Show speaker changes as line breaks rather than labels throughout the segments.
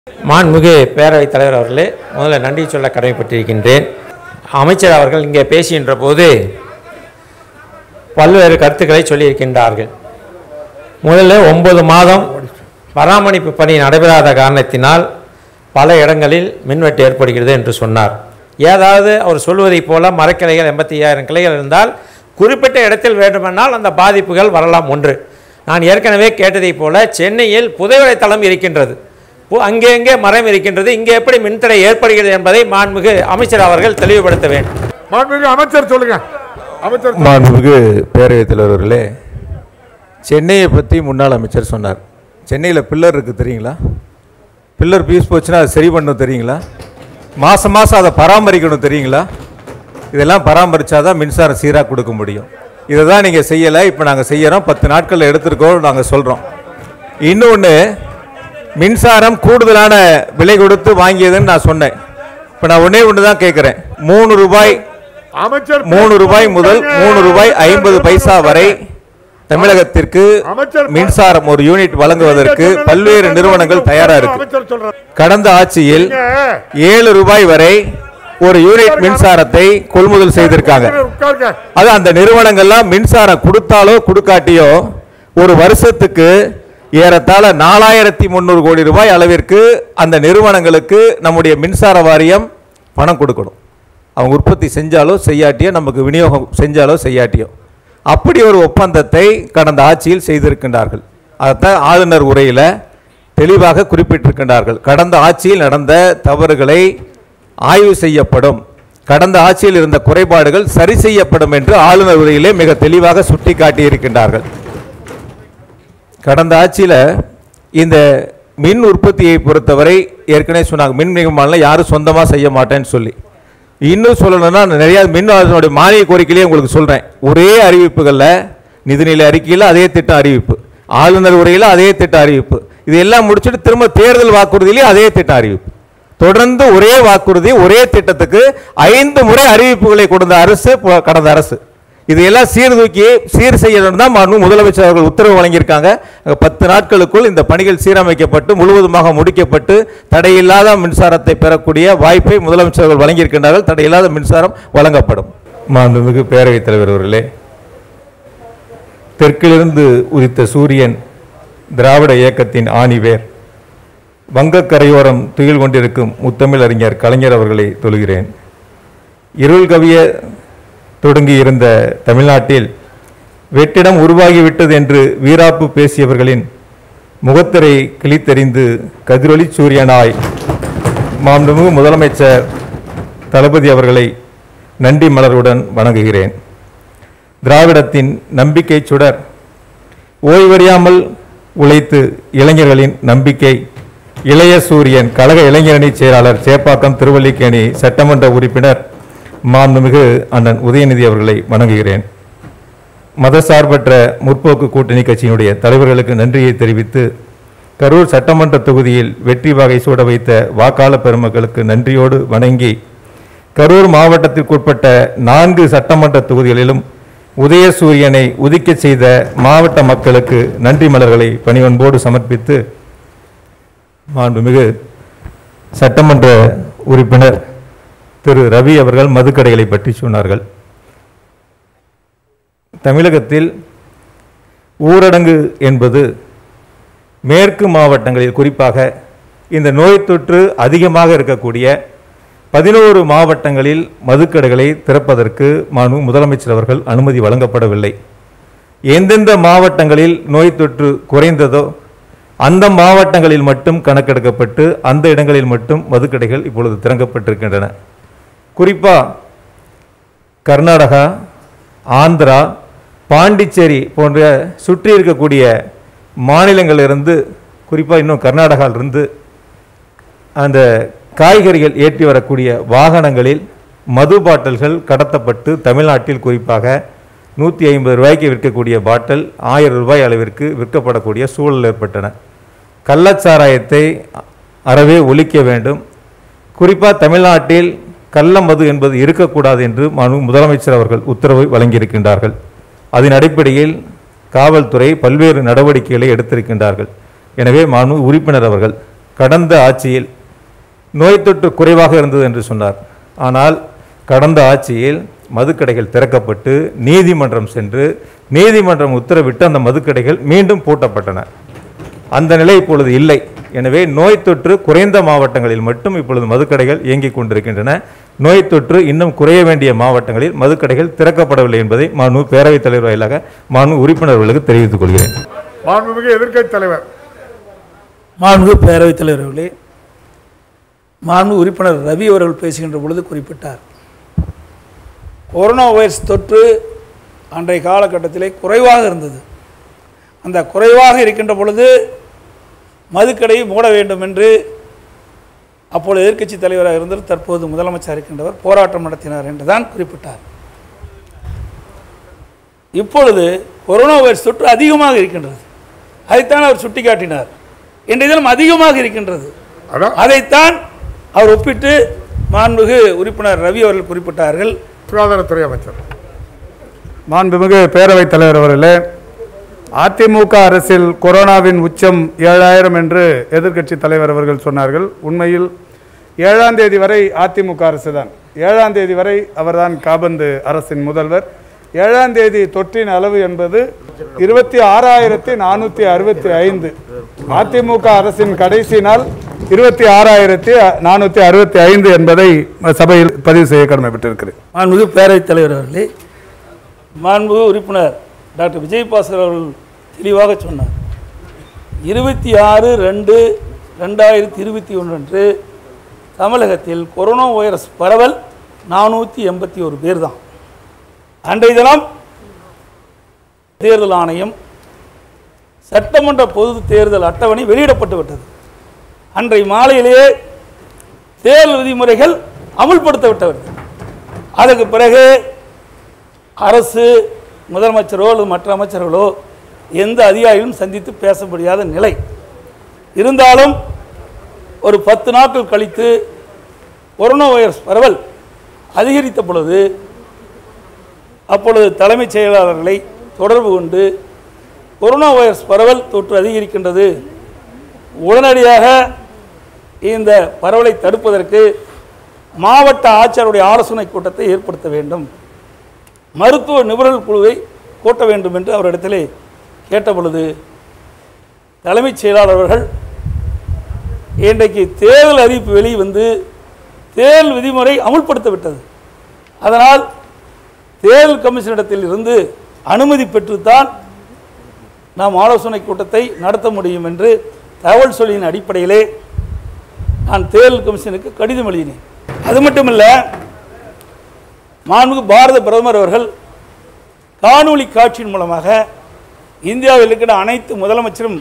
மாண்புமிகு பேரவைத் தலைவர் அவர்களே முதல்ல நன்றி சொல்ல கடமைப்பட்டிருக்கின்றேன் அமைச்சர் அவர்கள் இங்கே பேசுகின்ற போது பல்வேறு கருத்துக்களை சொல்லியிருக்கின்றார்கள் முதல்ல ஒன்பது மாதம் பராமரிப்பு பணி நடைபெறாத காரணத்தினால் பல இடங்களில் மின்வெட்டு ஏற்படுகிறது என்று சொன்னார் ஏதாவது அவர் சொல்வதைப் போல மரக்கிளைகள் எண்பத்தி ஐயாயிரம் கிளைகள் இருந்தால் குறிப்பிட்ட இடத்தில் வேண்டுமென்றால் அந்த பாதிப்புகள் வரலாம் ஒன்று நான் ஏற்கனவே கேட்டதைப் போல சென்னையில் புதைவடை தளம் இருக்கின்றது பு- அங்கே அங்கே மரம் இருக்கின்றது இங்கே எப்படி மின்தடை ஏற்படுகிறது என்பதை மாண்புமிகு அமைச்சர் அவர்கள் தெளிவுபடுத்த வேண்டும்
மாண்புமிகு அமைச்சர் சொல்லுங்க அமைச்சர்
மாண்புமிகு பேரவைத் தலைவர்களே சென்னையை பற்றி முன்னாள் அமைச்சர் சொன்னார் சென்னையில் பில்லர் இருக்குது தெரியுங்களா பில்லர் பீஸ் போச்சுன்னா அதை சரி பண்ணணும் தெரியுங்களா மாதம் மாதம் அதை பராமரிக்கணும் தெரியுங்களா இதெல்லாம் பராமரித்தாதான் மின்சாரம் சீராக கொடுக்க முடியும் இதை தான் நீங்கள் செய்யலை இப்போ நாங்கள் செய்யறோம் பத்து நாட்களில் எடுத்திருக்கோம் நாங்கள் சொல்கிறோம் இன்னொன்று மின்சாரம் கூடுதலான விலை கொடுத்து வாங்கியதுன்னு நான் சொன்னேன் இப்போ நான் ஒன்றே ஒன்று தான் கேட்குறேன் மூணு ரூபாய்
அமைச்சர்
மூணு ரூபாய் முதல் மூணு ரூபாய் ஐம்பது பைசா வரை தமிழகத்திற்கு
அமைச்சர்
மின்சாரம் ஒரு யூனிட் வழங்குவதற்கு பல்வேறு நிறுவனங்கள் தயாரா இருக்கு
அமைச்சர் சொல்றாரு
கடந்த ஆட்சியில்
நீங்க
ஏழு ரூபாய் வரை ஒரு யூனிட் மின்சாரத்தை கொள்முதல் செய்திருக்காங்க
உட்காருங்க
அது அந்த நிறுவனங்கள்லாம் மின்சாரம் கொடுத்தாலோ கொடுக்காட்டியோ ஒரு வருஷத்துக்கு ஏறத்தாழ நாலாயிரத்தி முந்நூறு கோடி ரூபாய் அளவிற்கு அந்த நிறுவனங்களுக்கு நம்முடைய மின்சார வாரியம் பணம் கொடுக்கணும் அவங்க உற்பத்தி செஞ்சாலோ செய்யாட்டியோ நமக்கு விநியோகம் செஞ்சாலோ செய்யாட்டியோ அப்படி ஒரு ஒப்பந்தத்தை கடந்த ஆட்சியில் செய்திருக்கின்றார்கள் அதைத்தான் ஆளுநர் உரையில் தெளிவாக குறிப்பிட்டிருக்கின்றார்கள் கடந்த ஆட்சியில் நடந்த தவறுகளை ஆய்வு செய்யப்படும் கடந்த ஆட்சியில் இருந்த குறைபாடுகள் சரி செய்யப்படும் என்று ஆளுநர் உரையிலே மிக தெளிவாக சுட்டிக்காட்டி இருக்கின்றார்கள் கடந்த ஆட்சியில் இந்த மின் உற்பத்தியை பொறுத்தவரை ஏற்கனவே சொன்னாங்க மின் நிகழ்மானில் யாரும் சொந்தமாக செய்ய மாட்டேன்னு சொல்லி இன்னும் சொல்லணும்னா நிறைய மின் வாரியத்தினுடைய மானிய கோரிக்கையிலே உங்களுக்கு சொல்கிறேன் ஒரே அறிவிப்புகளில் நிதிநிலை அறிக்கையில் அதே திட்டம் அறிவிப்பு ஆளுநர் உரையில் அதே திட்டம் அறிவிப்பு இதெல்லாம் முடிச்சுட்டு திரும்ப தேர்தல் வாக்குறுதியிலே அதே திட்டம் அறிவிப்பு தொடர்ந்து ஒரே வாக்குறுதி ஒரே திட்டத்துக்கு ஐந்து முறை அறிவிப்புகளை கொடுத்த அரசு ப- கடந்த அரசு இதையெல்லாம் சீர்தூக்கி சீர் செய்யணும் தான் மாண்பு முதலமைச்சர் அவர்கள் உத்தரவு வழங்கியிருக்காங்க அங்க பத்து நாட்களுக்குள் இந்த பணிகள் சீரமைக்கப்பட்டு முழுவதுமாக முடிக்கப்பட்டு தடையில்லாத மின்சாரத்தை பெறக்கூடிய வாய்ப்பை முதலமைச்சர் அவர்கள் வழங்கியிருக்கின்றார்கள் தடையில்லாத மின்சாரம் வழங்கப்படும் மாண்புமிகு பேரவைத் தலைவர் அவர்களே தெற்கிலிருந்து உதித்த சூரியன் திராவிட இயக்கத்தின் ஆணிவேர் வங்கக்கரையோரம் துயில் கொண்டிருக்கும் முத்தமிழ் அறிஞர் கலைஞர் அவர்களை தொழுகிறேன் இருள் கவிய தொடங்கி இருந்த தமிழ்நாட்டில் வெற்றிடம் உருவாகிவிட்டது என்று வீராப்பு பேசியவர்களின் முகத்திரை கிழித்தெறிந்து கதிரொளி சூரியனாய் மாண்புமிகு முதலமைச்சர் தளபதி அவர்களை நன்றி மலருடன் வணங்குகிறேன் திராவிடத்தின் நம்பிக்கை சுடர் ஓய்வறியாமல் உழைத்து இளைஞர்களின் நம்பிக்கை இளைய சூரியன் கழக இளைஞரணி செயலாளர் சேப்பாக்கம் திருவல்லிக்கேணி சட்டமன்ற உறுப்பினர் மாண்புமிகு அண்ணன் உதயநிதி அவர்களை வணங்குகிறேன் மதசார்பற்ற முற்போக்கு கூட்டணி கட்சியினுடைய தலைவர்களுக்கு நன்றியை தெரிவித்து கரூர் சட்டமன்ற தொகுதியில் வெற்றி வகை சூட வைத்த வாக்காளர் பெருமக்களுக்கு நன்றியோடு வணங்கி கரூர் மாவட்டத்திற்குட்பட்ட நான்கு சட்டமன்ற தொகுதிகளிலும் உதயசூரியனை உதிக்கச் செய்த மாவட்ட மக்களுக்கு நன்றி மலர்களை பணிவன்போடு சமர்ப்பித்து மாண்புமிகு சட்டமன்ற உறுப்பினர் திரு ரவி அவர்கள் மதுக்கடைகளை பற்றி சொன்னார்கள் தமிழகத்தில் ஊரடங்கு என்பது மேற்கு மாவட்டங்களில் குறிப்பாக இந்த நோய் தொற்று அதிகமாக இருக்கக்கூடிய பதினோரு மாவட்டங்களில் மதுக்கடைகளை திறப்பதற்கு மாண்பு முதலமைச்சர் அவர்கள் அனுமதி வழங்கப்படவில்லை எந்தெந்த மாவட்டங்களில் நோய் தொற்று குறைந்ததோ அந்த மாவட்டங்களில் மட்டும் கணக்கெடுக்கப்பட்டு அந்த இடங்களில் மட்டும் மதுக்கடைகள் இப்பொழுது திறக்கப்பட்டிருக்கின்றன குறிப்பாக கர்நாடகா ஆந்திரா பாண்டிச்சேரி போன்ற சுற்றி இருக்கக்கூடிய மாநிலங்களிலிருந்து குறிப்பாக இன்னும் கர்நாடகாவிலிருந்து அந்த காய்கறிகள் ஏற்றி வரக்கூடிய வாகனங்களில் மது பாட்டில்கள் கடத்தப்பட்டு தமிழ்நாட்டில் குறிப்பாக நூற்றி ஐம்பது ரூபாய்க்கு விற்கக்கூடிய பாட்டில் ஆயிரம் ரூபாய் அளவிற்கு விற்கப்படக்கூடிய சூழல் ஏற்பட்டன கள்ளச்சாராயத்தை அறவே ஒழிக்க வேண்டும் குறிப்பாக தமிழ்நாட்டில் கள்ள மது என்பது இருக்கக்கூடாது என்று மனு முதலமைச்சர் அவர்கள் உத்தரவை வழங்கியிருக்கின்றார்கள் அதன் அடிப்படையில் காவல்துறை பல்வேறு நடவடிக்கைகளை எடுத்திருக்கின்றார்கள் எனவே மனு உறுப்பினர் அவர்கள் கடந்த ஆட்சியில் நோய் தொற்று குறைவாக இருந்தது என்று சொன்னார் ஆனால் கடந்த ஆட்சியில் மதுக்கடைகள் திறக்கப்பட்டு நீதிமன்றம் சென்று நீதிமன்றம் உத்தரவிட்டு அந்த மதுக்கடைகள் மீண்டும் பூட்டப்பட்டன அந்த நிலை இப்பொழுது இல்லை எனவே நோய் தொற்று குறைந்த மாவட்டங்களில் மட்டும் இப்பொழுது மதுக்கடைகள் இயங்கிக் கொண்டிருக்கின்றன நோய் தொற்று இன்னும் குறைய வேண்டிய மாவட்டங்களில் மதுக்கடைகள் திறக்கப்படவில்லை என்பதை மாண்பு பேரவைத் தலைவர் வாயிலாக மாண்பு உறுப்பினர்களுக்கு தெரிவித்துக் கொள்கிறேன்
மாண்புமிகு எதிர்க்கட்சி தலைவர்
மாண்பு பேரவைத் தலைவர் அவர்களே மாண்பு உறுப்பினர் ரவி அவர்கள் பேசுகின்ற பொழுது குறிப்பிட்டார் கொரோனா வைரஸ் தொற்று அன்றைய காலகட்டத்திலே குறைவாக இருந்தது அந்த குறைவாக இருக்கின்ற பொழுது மதுக்கடையை மூட வேண்டும் என்று அப்பொழுது எதிர்க்கட்சி தலைவராக இருந்தவர் தற்போது முதலமைச்சர் இருக்கின்றவர் போராட்டம் நடத்தினார் என்று தான் குறிப்பிட்டார் இப்பொழுது கொரோனா வைரஸ் தொற்று அதிகமாக இருக்கின்றது அதைத்தான் அவர் சுட்டிக்காட்டினார் இன்றைய தினம் அதிகமாக இருக்கின்றது
அதான்
அதைத்தான் அவர் ஒப்பிட்டு மாண்புமிகு உறுப்பினர் ரவி அவர்கள் குறிப்பிட்டார்கள்
சுகாதாரத்துறை அமைச்சர்
மாண்புமிகு பேரவைத் தலைவர் அவர்களே அதிமுக அரசில் கொரோனாவின் உச்சம் ஏழாயிரம் என்று எதிர்க்கட்சி தலைவர் அவர்கள் சொன்னார்கள் உண்மையில் ஏழாம் தேதி வரை அதிமுக அரசு தான் ஏழாம் தேதி வரை அவர்தான் காபந்து அரசின் முதல்வர் ஏழாம் தேதி தொற்றின் அளவு என்பது இருபத்தி ஆறாயிரத்தி நானூற்றி அறுபத்தி ஐந்து அதிமுக அரசின் கடைசி நாள் இருபத்தி ஆறாயிரத்தி நானூற்றி அறுபத்தி ஐந்து என்பதை சபையில் பதிவு செய்ய கடமைப்பட்டிருக்கிறேன்
மாண்புமிகு பேரவைத் தலைவர் அவர்களே மாண்புமிகு உறுப்பினர் டாக்டர் விஜயபாஸ்கர் அவர்கள் தெளிவாக சொன்னார் இருபத்தி ஆறு ரெண்டு ரெண்டாயிரத்தி இருபத்தி ஒன்று அன்று தமிழகத்தில் கொரோனா வைரஸ் பரவல் நானூற்றி எண்பத்தி ஒரு பேர் தான் அன்றைய தினம் தேர்தல் ஆணையம் சட்டமன்ற பொது தேர்தல் அட்டவணை வெளியிடப்பட்டு விட்டது அன்றைய மாலையிலேயே தேர்தல் விதிமுறைகள் அமுல்படுத்தப்பட்டவர்கள் அதுக்கு பிறகு அரசு முதலமைச்சரோ அல்லது மற்ற அமைச்சர்களோ எந்த அதிகாரிகளும் சந்தித்து பேச முடியாத நிலை இருந்தாலும் ஒரு பத்து நாட்கள் கழித்து கொரோனா வைரஸ் பரவல் அதிகரித்த பொழுது அப்பொழுது தலைமைச் செயலாளர்களை தொடர்பு கொண்டு கொரோனா வைரஸ் பரவல் தொற்று அதிகரிக்கின்றது உடனடியாக இந்த பரவலை தடுப்பதற்கு மாவட்ட ஆட்சியருடைய ஆலோசனை கூட்டத்தை ஏற்படுத்த வேண்டும் மருத்துவ நிபுணர் குழுவை கூட்ட வேண்டும் என்று அவரிடத்திலே கேட்ட பொழுது தலைமைச் செயலாளர் அவர்கள் இன்றைக்கு தேர்தல் அறிவிப்பு வெளிவந்து தேர்தல் விதிமுறை அமுல்படுத்த விட்டது அதனால் தேர்தல் கமிஷனிடத்தில் இருந்து அனுமதி பெற்றுத்தான் நாம் ஆலோசனை கூட்டத்தை நடத்த முடியும் என்று தகவல் சொல்லியின் அடிப்படையிலே நான் தேர்தல் கமிஷனுக்கு கடிதம் எழுதினேன் அது மட்டுமல்ல மாண்புமிகு பாரத பிரதமர் அவர்கள் காணொளி காட்சியின் மூலமாக இந்தியாவில் இருக்கிற அனைத்து முதலமைச்சரும்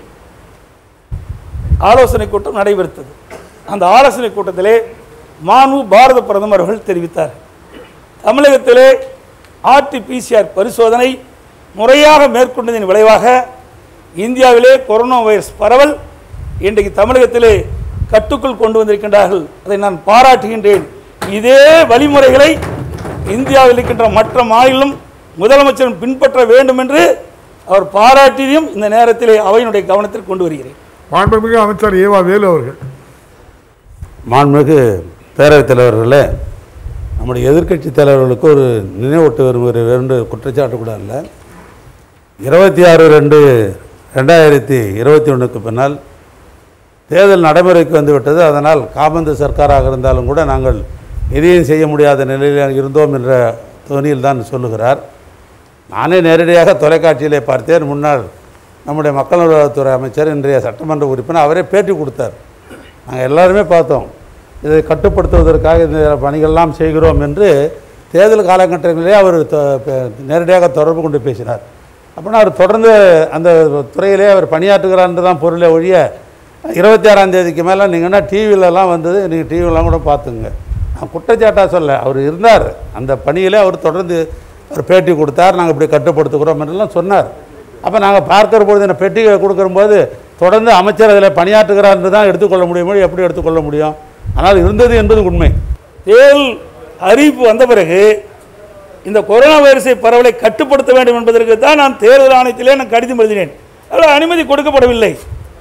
ஆலோசனை கூட்டம் நடைபெறுத்தது அந்த ஆலோசனை கூட்டத்திலே மாண்பு பாரத பிரதமர் அவர்கள் தெரிவித்தார் தமிழகத்திலே ஆர்டிபிசிஆர் பரிசோதனை முறையாக மேற்கொண்டதின் விளைவாக இந்தியாவிலே கொரோனா வைரஸ் பரவல் இன்றைக்கு தமிழகத்திலே கட்டுக்குள் கொண்டு வந்திருக்கின்றார்கள் அதை நான் பாராட்டுகின்றேன் இதே வழிமுறைகளை இந்தியாவில் இருக்கின்ற மற்ற மாநிலம் முதலமைச்சரும் பின்பற்ற வேண்டும் என்று அவர் பாராட்டியதையும் இந்த நேரத்திலே அவையினுடைய கவனத்தில் கொண்டு வருகிறேன்
மாண்புமிகு அமைச்சர் ஏவா வேலு அவர்கள்
மாண்புமிகு பேரவைத் தலைவர்களே நம்முடைய எதிர்க்கட்சி தலைவர்களுக்கு ஒரு நினைவூட்ட விரும்புகிற வேண்டு குற்றச்சாட்டு கூட இல்லை இருபத்தி ஆறு ரெண்டு ரெண்டாயிரத்தி இருபத்தி ஒன்றுக்கு பின்னால் தேர்தல் நடைமுறைக்கு வந்து விட்டது அதனால் காபந்து சர்க்காராக இருந்தாலும் கூட நாங்கள் எதையும் செய்ய முடியாத நிலையில் இருந்தோம் என்ற துணியில் தான் சொல்லுகிறார் நானே நேரடியாக தொலைக்காட்சியிலே பார்த்தேன் முன்னாள் நம்முடைய மக்கள் நல்வாழ்வுத்துறை அமைச்சர் இன்றைய சட்டமன்ற உறுப்பினர் அவரே பேட்டி கொடுத்தார் நாங்கள் எல்லாருமே பார்த்தோம் இதை கட்டுப்படுத்துவதற்காக இந்த பணிகள்லாம் செய்கிறோம் என்று தேர்தல் காலகட்டங்களிலே அவர் தொ- பே- நேரடியாக தொடர்பு கொண்டு பேசினார் அப்படின்னா அவர் தொடர்ந்து அந்த துறையிலே அவர் பணியாற்றுகிறார்ன்று தான் பொருளே ஒழிய இருபத்தி ஆறாம் தேதிக்கு மேலே நீங்கன்னா டிவிலலாம் வந்தது நீங்கள் டிவிலாம் கூட பார்த்துங்க நான் குற்றச்சாட்டாக சொல்ல அவர் இருந்தார் அந்த பணியிலே அவர் தொடர்ந்து அவர் பேட்டி கொடுத்தார் நாங்கள் இப்படி கட்டுப்படுத்துகிறோம் என்றெல்லாம் சொன்னார் அப்போ நாங்கள் பார்க்கிற பொழுது இந்த பெட்டி கொடுக்கும்போது தொடர்ந்து அமைச்சர் அதில் பணியாற்றுகிறார் என்று தான் எடுத்துக்கொள்ள முடியுமோ எப்படி எடுத்துக்கொள்ள முடியும் ஆனால் இருந்தது என்பது உண்மை
தேர்தல் அறிவிப்பு வந்த பிறகு இந்த கொரோனா வைரஸை பரவலை கட்டுப்படுத்த வேண்டும் என்பதற்கு தான் நான் தேர்தல் ஆணையத்திலே நான் கடிதம் எழுதினேன் அதில் அனுமதி கொடுக்கப்படவில்லை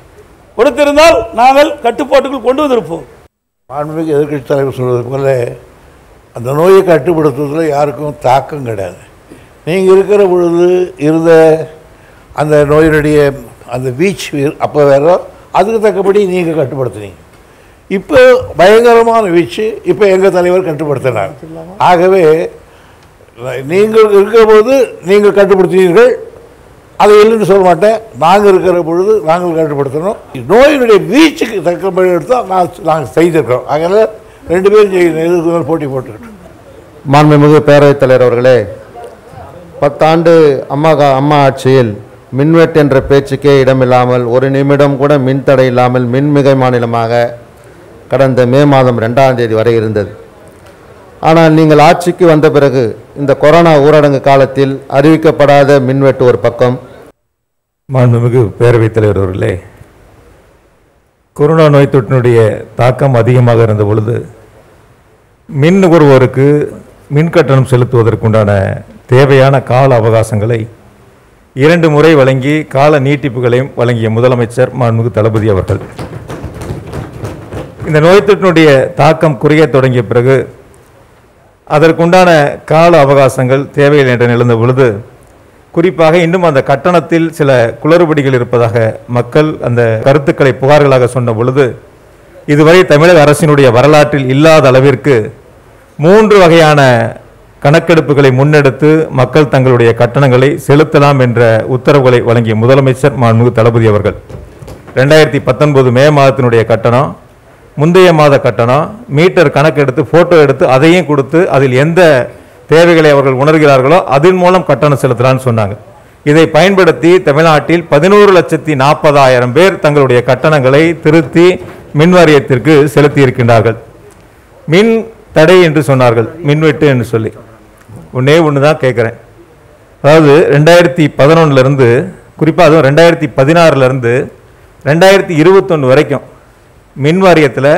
கொடுத்திருந்தால் நாங்கள் கட்டுப்பாட்டுக்குள் கொண்டு வந்திருப்போம்
மாண்புமிகு எதிர்க்கட்சி தலைவர் சொல்வது போல அந்த நோயை கட்டுப்படுத்துவதில் யாருக்கும் தாக்கம் கிடையாது நீங்கள் இருக்கிற பொழுது இருந்த அந்த நோயினுடைய அந்த வீச் அப்போ வேற அதுக்கு தக்கபடி நீங்கள் கட்டுப்படுத்துனீங்க இப்போ பயங்கரமான வீச்சு இப்போ எங்கள் தலைவர் கட்டுப்படுத்தினார் ஆகவே நீங்கள் இருக்கிற பொழுது நீங்கள் கட்டுப்படுத்தினீர்கள் அதை இல்லைன்னு சொல்ல மாட்டேன் நாங்கள் இருக்கிற பொழுது நாங்கள் கட்டுப்படுத்தணும் நோயினுடைய வீச்சுக்கு தக்கபடி எடுத்தால் நான் நாங்கள் செய்திருக்கிறோம் அதனால் ரெண்டு பேரும் செய்யணும் எதுக்கு வேணாலும் போட்டி போட்டுக்கிட்டோம்
மாண்புமிகு பேரவைத் தலைவர் அவர்களே பத்தாண்டு அம்மா கா- அம்மா ஆட்சியில் மின்வெட்டு என்ற பேச்சுக்கே இடமில்லாமல் ஒரு நிமிடம் கூட மின்தடை இல்லாமல் மின்மிகை மாநிலமாக கடந்த மே மாதம் ரெண்டாம் தேதி வரை இருந்தது ஆனால் நீங்கள் ஆட்சிக்கு வந்த பிறகு இந்த கொரோனா ஊரடங்கு காலத்தில் அறிவிக்கப்படாத மின்வெட்டு ஒரு பக்கம்
மாண்புமிகு பேரவைத் தலைவர் அவர்களே கொரோனா நோய் தொற்றினுடைய தாக்கம் அதிகமாக இருந்த பொழுது மின் நுகர்வோருக்கு மின் கட்டணம் செலுத்துவதற்குண்டான தேவையான கால அவகாசங்களை இரண்டு முறை வழங்கி கால நீட்டிப்புகளையும் வழங்கிய முதலமைச்சர் மாண்புமிகு தளபதி அவர்கள் இந்த நோய் தொற்றினுடைய தாக்கம் குறைய தொடங்கிய பிறகு அதற்குண்டான கால அவகாசங்கள் தேவையில்லை என்று நிலந்த பொழுது குறிப்பாக இன்னும் அந்த கட்டணத்தில் சில குளறுபடிகள் இருப்பதாக மக்கள் அந்த கருத்துக்களை புகார்களாக சொன்ன பொழுது இதுவரை தமிழக அரசினுடைய வரலாற்றில் இல்லாத அளவிற்கு மூன்று வகையான கணக்கெடுப்புகளை முன்னெடுத்து மக்கள் தங்களுடைய கட்டணங்களை செலுத்தலாம் என்ற உத்தரவுகளை வழங்கிய முதலமைச்சர் மாண்புமிகு தளபதி அவர்கள் ரெண்டாயிரத்தி பத்தொன்பது மே மாதத்தினுடைய கட்டணம் முந்தைய மாத கட்டணம் மீட்டர் கணக்கெடுத்து ஃபோட்டோ எடுத்து அதையும் கொடுத்து அதில் எந்த தேவைகளை அவர்கள் உணர்கிறார்களோ அதன் மூலம் கட்டணம் செலுத்தலாம்னு சொன்னாங்க இதை பயன்படுத்தி தமிழ்நாட்டில் பதினோரு லட்சத்தி நாற்பதாயிரம் பேர் தங்களுடைய கட்டணங்களை திருத்தி மின் வாரியத்திற்கு செலுத்தி இருக்கின்றார்கள் மின் தடை என்று சொன்னார்கள் மின்வெட்டு என்று சொல்லி ஒன்னே ஒன்று தான் கேட்குறேன் அதாவது ரெண்டாயிரத்தி பதினொன்னுலேருந்து குறிப்பாக அதுவும் ரெண்டாயிரத்தி பதினாறுலேருந்து ரெண்டாயிரத்தி இருபத்தொன்று வரைக்கும் மின் வாரியத்தில்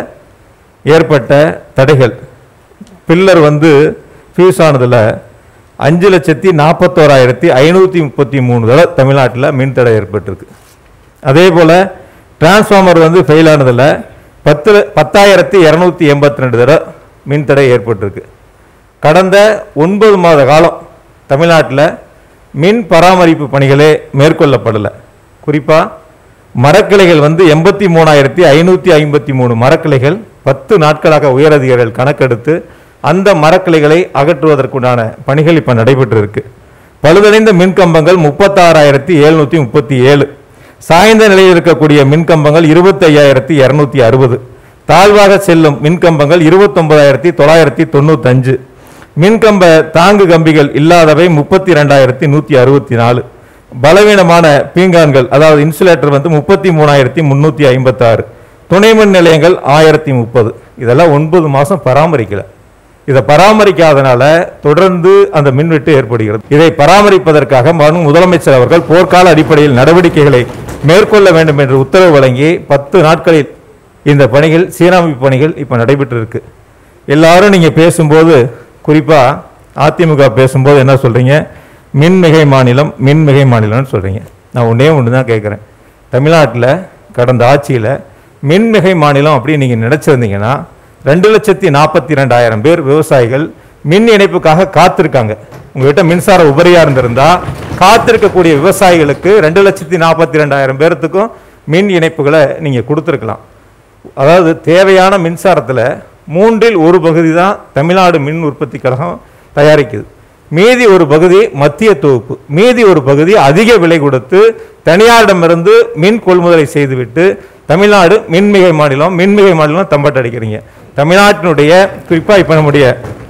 ஏற்பட்ட தடைகள் பில்லர் வந்து ஃபியூஸ் ஆனதில் அஞ்சு லட்சத்தி நாற்பத்தோராயிரத்தி ஐநூற்றி முப்பத்தி மூணு தடவை தமிழ்நாட்டில் மின் தடை ஏற்பட்டிருக்கு அதே போல் டிரான்ஸ்ஃபார்மர் வந்து ஃபெயில் ஆனதில் பத்து ல- பத்தாயிரத்தி இரநூத்தி எண்பத்தி ரெண்டு தடவை மின் தடை ஏற்பட்டிருக்கு கடந்த ஒன்பது மாத காலம் தமிழ்நாட்டில் மின் பராமரிப்பு பணிகளே மேற்கொள்ளப்படலை குறிப்பாக மரக்கிளைகள் வந்து எண்பத்தி மூணாயிரத்தி ஐநூற்றி ஐம்பத்தி மூணு மரக்கிளைகள் பத்து நாட்களாக உயரதிகாரிகள் கணக்கெடுத்து அந்த மரக்கிளைகளை அகற்றுவதற்குண்டான பணிகள் இப்போ நடைபெற்று இருக்கு பழுதடைந்த மின்கம்பங்கள் முப்பத்தாறாயிரத்தி எழுநூற்றி முப்பத்தி ஏழு சாய்ந்த நிலையில் இருக்கக்கூடிய மின்கம்பங்கள் இருபத்தி ஐயாயிரத்தி இரநூத்தி அறுபது தாழ்வாக செல்லும் மின்கம்பங்கள் இருபத்தொன்பதாயிரத்தி தொள்ளாயிரத்தி தொண்ணூத்தஞ்சு மின்கம்ப தாங்கு கம்பிகள் இல்லாதவை முப்பத்தி ரெண்டாயிரத்தி நூற்றி அறுபத்தி நாலு பலவீனமான பீங்கான்கள் அதாவது இன்சுலேட்டர் வந்து முப்பத்தி மூணாயிரத்தி முந்நூற்றி ஐம்பத்தாறு துணை மின் நிலையங்கள் ஆயிரத்தி முப்பது இதெல்லாம் ஒன்பது மாதம் பராமரிக்கல இதை பராமரிக்காதனால தொடர்ந்து அந்த மின்வெட்டு ஏற்படுகிறது இதை பராமரிப்பதற்காக மறு முதலமைச்சர் அவர்கள் போர்க்கால அடிப்படையில் நடவடிக்கைகளை மேற்கொள்ள வேண்டும் என்று உத்தரவு வழங்கி பத்து நாட்களில் இந்த பணிகள் சீரமைப்பு பணிகள் இப்போ நடைபெற்று இருக்கு எல்லாரும் நீங்கள் பேசும்போது குறிப்பாக அதிமுக பேசும்போது என்ன சொல்கிறீங்க மின்மிகை மாநிலம் மின்மிகை மாநிலம்னு சொல்கிறீங்க நான் ஒன்றே ஒன்று தான் கேட்குறேன் தமிழ்நாட்டில் கடந்த ஆட்சியில் மின்மிகை மாநிலம் அப்படின்னு நீங்கள் நினச்சிருந்தீங்கன்னா ரெண்டு லட்சத்தி நாற்பத்தி ரெண்டாயிரம் பேர் விவசாயிகள் மின் இணைப்புக்காக காத்திருக்காங்க உங்ககிட்ட மின்சார உபரியாக இருந்திருந்தா காத்திருக்கக்கூடிய விவசாயிகளுக்கு ரெண்டு லட்சத்தி நாற்பத்தி ரெண்டாயிரம் பேர்த்துக்கும் மின் இணைப்புகளை நீங்கள் கொடுத்துருக்கலாம் அதாவது தேவையான மின்சாரத்தில் மூன்றில் ஒரு பகுதி தான் தமிழ்நாடு மின் உற்பத்தி கழகம் தயாரிக்குது மீதி ஒரு பகுதி மத்திய தொகுப்பு மீதி ஒரு பகுதி அதிக விலை கொடுத்து தனியாரிடமிருந்து மின் கொள்முதலை செய்துவிட்டு தமிழ்நாடு மின்மிகை மாநிலம் மின்மிகை மாநிலம் தம்பட்டடிக்கிறீங்க தமிழ்நாட்டினுடைய குறிப்பாக இப்போ நம்முடைய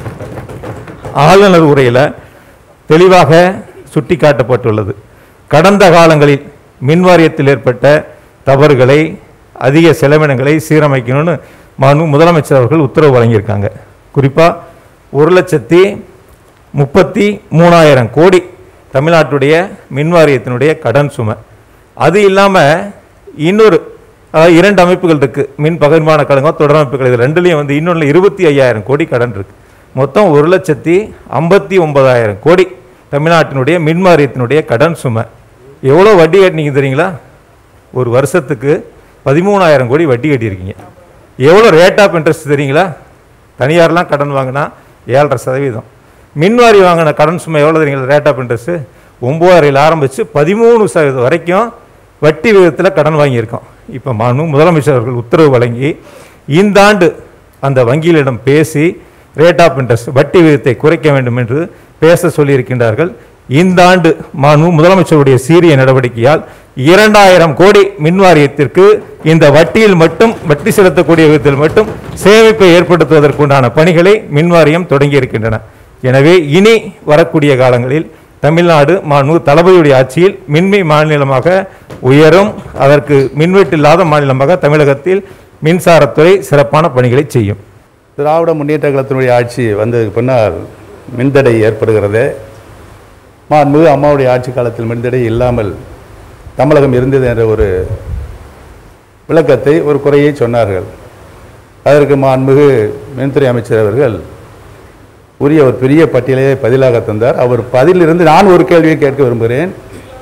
ஆளுநர் உரையில் தெளிவாக சுட்டிக்காட்டப்பட்டுள்ளது கடந்த காலங்களில் மின் வாரியத்தில் ஏற்பட்ட தவறுகளை அதிக செலவினங்களை சீரமைக்கணும்னு மாண்பு முதலமைச்சர் அவர்கள் உத்தரவு வழங்கியிருக்காங்க குறிப்பாக ஒரு லட்சத்தி முப்பத்தி மூணாயிரம் கோடி தமிழ்நாட்டுடைய மின் வாரியத்தினுடைய கடன் சுமை அது இல்லாமல் இன்னொரு அதாவது இரண்டு அமைப்புகள் இருக்கு மின் பகிர்மான கழகம் தொடரமைப்புகள் இது ரெண்டுலேயும் வந்து இன்னொன்று இருபத்தி ஐயாயிரம் கோடி கடன் இருக்கு மொத்தம் ஒரு லட்சத்தி ஐம்பத்தி ஒன்பதாயிரம் கோடி தமிழ்நாட்டினுடைய மின் வாரியத்தினுடைய கடன் சுமை எவ்வளோ வட்டி கட்டினீங்க தெரியுங்களா ஒரு வருஷத்துக்கு பதிமூணாயிரம் கோடி வட்டி கட்டியிருக்கீங்க எவ்வளோ ரேட் ஆஃப் இன்ட்ரெஸ்ட் தெரியுங்களா தனியார்லாம் கடன் வாங்கினா ஏழரை சதவீதம் மின்வாரி வாங்கின கடன் சும்மா எவ்வளோ தெரியுங்களா ரேட் ஆஃப் இன்ட்ரெஸ்ட்டு ஒம்பதாயிரம் ஆரம்பித்து பதிமூணு சதவீதம் வரைக்கும் வட்டி விகிதத்தில் கடன் வாங்கியிருக்கோம் இப்போ மாண்பு முதலமைச்சர் அவர்கள் உத்தரவு வழங்கி இந்த ஆண்டு அந்த வங்கிகளிடம் பேசி ரேட் ஆஃப் இன்ட்ரெஸ்ட் வட்டி விகிதத்தை குறைக்க வேண்டும் என்று பேச சொல்லியிருக்கின்றார்கள் இந்த ஆண்டு மாண்பு முதலமைச்சருடைய சீரிய நடவடிக்கையால் இரண்டாயிரம் கோடி மின் வாரியத்திற்கு இந்த வட்டியில் மட்டும் வட்டி செலுத்தக்கூடிய விதத்தில் மட்டும் சேமிப்பை ஏற்படுத்துவதற்குண்டான பணிகளை மின் வாரியம் தொடங்கி இருக்கின்றன எனவே இனி வரக்கூடிய காலங்களில் தமிழ்நாடு மாண்பு தளபதியுடைய ஆட்சியில் மின்மை மாநிலமாக உயரும் அதற்கு மின்வெட்டு இல்லாத மாநிலமாக தமிழகத்தில் மின்சாரத்துறை சிறப்பான பணிகளை செய்யும்
திராவிட முன்னேற்ற கழகத்தினுடைய ஆட்சி வந்ததுக்கு பின்னால் மின்தடை ஏற்படுகிறது மாண்புமிகு அம்மாவுடைய ஆட்சி காலத்தில் மின்தடை இல்லாமல் தமிழகம் இருந்தது என்ற ஒரு விளக்கத்தை ஒரு குறையை சொன்னார்கள் அதற்கு மாண்புமிகு மின்துறை அமைச்சர் அவர்கள் உரிய ஒரு பெரிய பட்டியலை பதிலாக தந்தார் அவர் பதிலிருந்து நான் ஒரு கேள்வியை கேட்க விரும்புகிறேன்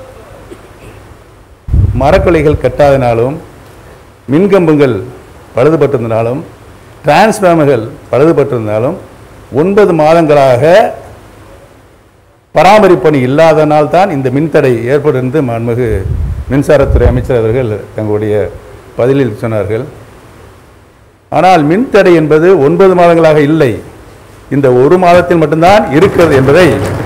மரக்கொலைகள் கட்டாதனாலும் மின்கம்பங்கள் பழுதுபட்டிருந்தனாலும் டிரான்ஸ்ஃபார்மர்கள் பழுதுபட்டிருந்தாலும் ஒன்பது மாதங்களாக பராமரிப்பு பணி இல்லாதனால் தான் இந்த மின்தடை ஏற்பட்டிருந்து மாண்புமிகு மின்சாரத்துறை அமைச்சர் அவர்கள் தங்களுடைய பதிலில் சொன்னார்கள் ஆனால் மின்தடை என்பது ஒன்பது மாதங்களாக இல்லை இந்த ஒரு மாதத்தில் மட்டும்தான் இருக்கிறது என்பதை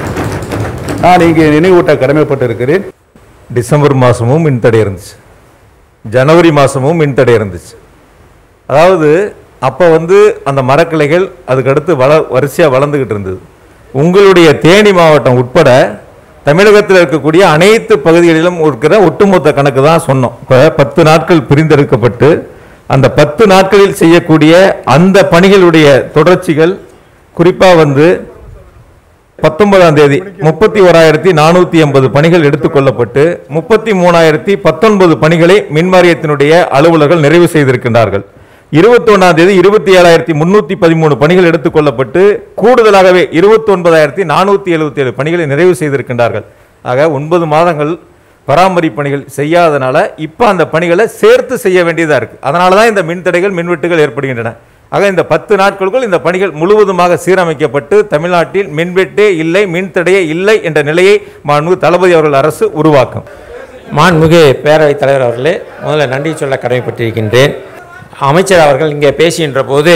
நான் இங்கே நினைவூட்ட கடமைப்பட்டிருக்கிறேன்
டிசம்பர் மாதமும் மின்தடை இருந்துச்சு ஜனவரி மாதமும் மின்தடை இருந்துச்சு அதாவது அப்போ வந்து அந்த மரக்கிளைகள் அதுக்கடுத்து வள வரிசையாக வளர்ந்துக்கிட்டு இருந்தது உங்களுடைய தேனி மாவட்டம் உட்பட தமிழகத்தில் இருக்கக்கூடிய அனைத்து பகுதிகளிலும் இருக்கிற ஒட்டுமொத்த கணக்கு தான் சொன்னோம் இப்போ பத்து நாட்கள் பிரிந்தெடுக்கப்பட்டு அந்த பத்து நாட்களில் செய்யக்கூடிய அந்த பணிகளுடைய தொடர்ச்சிகள் குறிப்பாக வந்து பத்தொன்பதாம் தேதி முப்பத்தி ஓராயிரத்தி நானூற்றி எண்பது பணிகள் எடுத்துக்கொள்ளப்பட்டு முப்பத்தி மூணாயிரத்தி பத்தொன்பது பணிகளை மின்வாரியத்தினுடைய அலுவலர்கள் நிறைவு செய்திருக்கின்றார்கள் இருபத்தொன்னாம் தேதி இருபத்தி ஏழாயிரத்தி முன்னூற்றி பதிமூணு பணிகள் எடுத்துக்கொள்ளப்பட்டு கூடுதலாகவே இருபத்தி ஒன்பதாயிரத்தி நானூற்றி எழுபத்தி ஏழு பணிகளை நிறைவு செய்திருக்கின்றார்கள் ஆக ஒன்பது மாதங்கள் பராமரிப்பு பணிகள் செய்யாதனால இப்போ அந்த பணிகளை சேர்த்து செய்ய வேண்டியதாக இருக்குது அதனால தான் இந்த மின்தடைகள் மின்வெட்டுகள் ஏற்படுகின்றன ஆக இந்த பத்து நாட்களுக்குள் இந்த பணிகள் முழுவதுமாக சீரமைக்கப்பட்டு தமிழ்நாட்டில் மின்வெட்டே இல்லை மின்தடையே இல்லை என்ற நிலையை மாண்பு தளபதி அவர்கள் அரசு உருவாக்கும்
மாண்புமிகு பேரவைத் தலைவர் அவர்களே முதல்ல நன்றி சொல்ல கடமைப்பட்டிருக்கின்றேன் அமைச்சர் அவர்கள் இங்கே பேசுகின்ற போது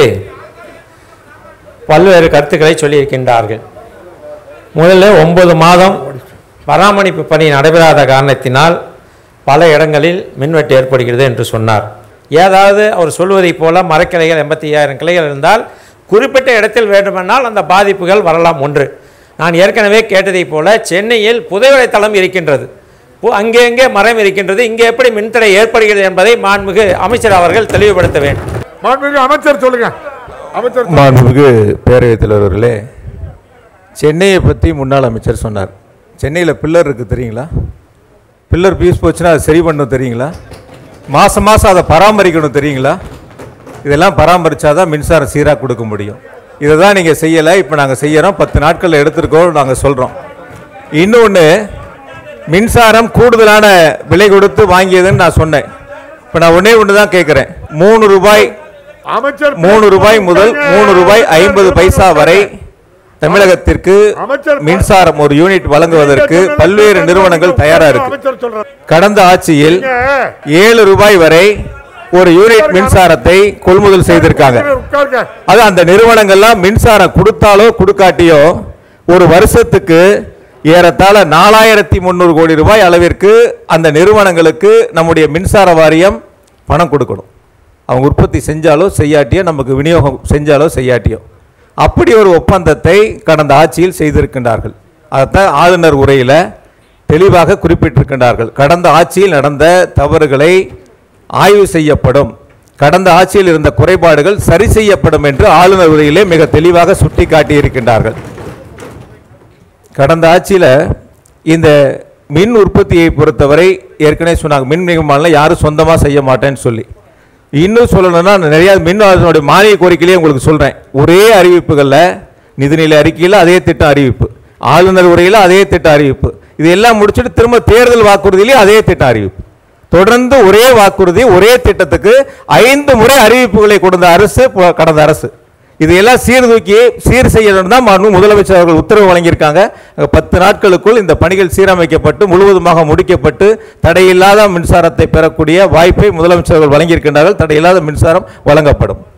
பல்வேறு கருத்துக்களை சொல்லியிருக்கின்றார்கள் முதல்ல ஒன்பது மாதம் பராமரிப்பு பணி நடைபெறாத காரணத்தினால் பல இடங்களில் மின்வெட்டு ஏற்படுகிறது என்று சொன்னார் ஏதாவது அவர் சொல்வதைப் போல மரக்கிளைகள் எண்பத்தி ஐயாயிரம் கிளைகள் இருந்தால் குறிப்பிட்ட இடத்தில் வேண்டுமென்றால் அந்த பாதிப்புகள் வரலாம் ஒன்று நான் ஏற்கனவே கேட்டதைப் போல சென்னையில் புதைவரை தளம் இருக்கின்றது பு- அங்கே அங்கே மரம் இருக்கின்றது இங்கே எப்படி மின்தடை ஏற்படுகிறது என்பதை மாண்புமிகு அமைச்சர் அவர்கள் தெளிவுபடுத்த வேண்டும்
மாண்புமிகு அமைச்சர் சொல்லுங்க அமைச்சர்
மாண்புமிகு பேரவைத் தலைவர்களே சென்னையை பற்றி முன்னாள் அமைச்சர் சொன்னார் சென்னையில் பில்லர் இருக்குது தெரியுங்களா பில்லர் பீஸ் போச்சுன்னா அதை சரி பண்ணணும் தெரியுங்களா மாதம் மாதம் அதை பராமரிக்கணும் தெரியுங்களா இதெல்லாம் பராமரித்தாதான் மின்சாரம் சீராக கொடுக்க முடியும் இதை தான் நீங்கள் செய்யலை இப்போ நாங்கள் செய்யறோம் பத்து நாட்களில் எடுத்திருக்கோம் நாங்கள் சொல்கிறோம் இன்னொன்று மின்சாரம் கூடுதலான விலை கொடுத்து வாங்கியதுன்னு நான் சொன்னேன் இப்போ நான் ஒன்றே ஒன்று தான் கேட்குறேன் மூணு ரூபாய்
அமைச்சர்
மூணு ரூபாய் முதல் மூணு ரூபாய் ஐம்பது பைசா வரை தமிழகத்திற்கு
அமைச்சர்
மின்சாரம் ஒரு யூனிட் வழங்குவதற்கு பல்வேறு நிறுவனங்கள் தயாரா இருக்கு
அமைச்சர் சொல்றார்
கடந்த ஆட்சியில் ஏழு ரூபாய் வரை ஒரு யூனிட் மின்சாரத்தை கொள்முதல் செய்திருக்காங்க
உட்காருங்க
அது அந்த நிறுவனங்கள்லாம் மின்சாரம் கொடுத்தாலோ கொடுக்காட்டியோ ஒரு வருஷத்துக்கு ஏறத்தாழ நாலாயிரத்தி முந்நூறு கோடி ரூபாய் அளவிற்கு அந்த நிறுவனங்களுக்கு நம்முடைய மின்சார வாரியம் பணம் கொடுக்கணும் அவங்க உற்பத்தி செஞ்சாலோ செய்யாட்டியோ நமக்கு விநியோகம் செஞ்சாலோ செய்யாட்டியோ அப்படி ஒரு ஒப்பந்தத்தை கடந்த ஆட்சியில் செய்திருக்கின்றார்கள் அதைத்தான் ஆளுநர் உரையில் தெளிவாக குறிப்பிட்டிருக்கின்றார்கள் கடந்த ஆட்சியில் நடந்த தவறுகளை ஆய்வு செய்யப்படும் கடந்த ஆட்சியில் இருந்த குறைபாடுகள் சரி செய்யப்படும் என்று ஆளுநர் உரையிலே மிக தெளிவாக சுட்டிக்காட்டியிருக்கின்றார்கள் கடந்த ஆட்சியில் இந்த மின் உற்பத்தியை பொறுத்தவரை ஏற்கனவே சொன்னாங்க மின் நிகழ்மானில் யாரும் சொந்தமாக செய்ய மாட்டேன்னு சொல்லி இன்னும் சொல்லணும்னா நிறைய மின் ஆளுநருடைய மானிய கோரிக்கையிலேயே உங்களுக்கு சொல்கிறேன் ஒரே அறிவிப்புகளில் நிதிநிலை அறிக்கையில் அதே திட்டம் அறிவிப்பு ஆளுநர் உரையில் அதே திட்ட அறிவிப்பு இது எல்லாம் முடிச்சுட்டு திரும்ப தேர்தல் வாக்குறுதியிலே அதே திட்ட அறிவிப்பு தொடர்ந்து ஒரே வாக்குறுதி ஒரே திட்டத்துக்கு ஐந்து முறை அறிவிப்புகளை கொடுத்த அரசு ப- கடந்த அரசு இதையெல்லாம் சீர்தூக்கி சீர் செய்யணும் தான் மாண்பு முதலமைச்சர் அவர்கள் உத்தரவு வழங்கியிருக்காங்க அஹ் பத்து நாட்களுக்குள் இந்த பணிகள் சீரமைக்கப்பட்டு முழுவதுமாக முடிக்கப்பட்டு தடையில்லாத மின்சாரத்தை பெறக்கூடிய வாய்ப்பை முதலமைச்சர் அவர்கள் வழங்கியிருக்கின்றார்கள் தடையில்லாத மின்சாரம் வழங்கப்படும்